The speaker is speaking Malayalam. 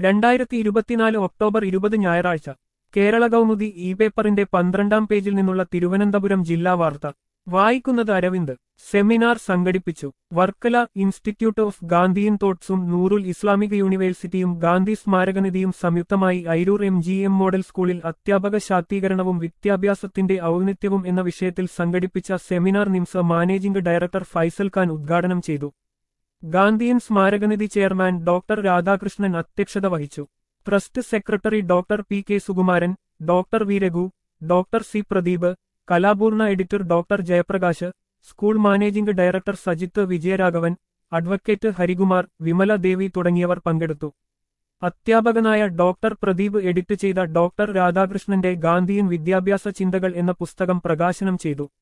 രണ്ടായിരത്തി ഇരുപത്തിനാല് ഒക്ടോബർ ഇരുപത് ഞായറാഴ്ച കേരള കൗമുദി ഇ പേപ്പറിന്റെ പന്ത്രണ്ടാം പേജിൽ നിന്നുള്ള തിരുവനന്തപുരം ജില്ലാ വാർത്ത വായിക്കുന്നത് അരവിന്ദ് സെമിനാർ സംഘടിപ്പിച്ചു വർക്കല ഇൻസ്റ്റിറ്റ്യൂട്ട് ഓഫ് ഗാന്ധിയൻ തോട്ട്സും നൂറുൽ ഇസ്ലാമിക് യൂണിവേഴ്സിറ്റിയും ഗാന്ധി സ്മാരകനിധിയും സംയുക്തമായി Airoor M G M model സ്കൂളിൽ അധ്യാപക ശാക്തീകരണവും വിദ്യാഭ്യാസത്തിന്റെ ഔന്നിത്യവും എന്ന വിഷയത്തിൽ സംഘടിപ്പിച്ച seminar NIMS managing director Faisal Khan ഉദ്ഘാടനം ചെയ്തു ഗാന്ധിയൻ സ്മാരകനിധി ചെയർമാൻ ഡോക്ടർ രാധാകൃഷ്ണൻ അധ്യക്ഷത വഹിച്ചു trust secretary doctor P K Sukumaran doctor V Raghu doctor C Pradeep Kalapoorna editor doctor Jayaprakash school managing director Sajith Vijayaraghavan advocate Harikumar Vimala Devi തുടങ്ങിയവർ പങ്കെടുത്തു അധ്യാപകനായ ഡോക്ടർ പ്രദീപ് എഡിറ്റ് ചെയ്ത ഡോക്ടർ രാധാകൃഷ്ണന്റെ ഗാന്ധിയൻ വിദ്യാഭ്യാസ ചിന്തകൾ എന്ന പുസ്തകം പ്രകാശനം ചെയ്തു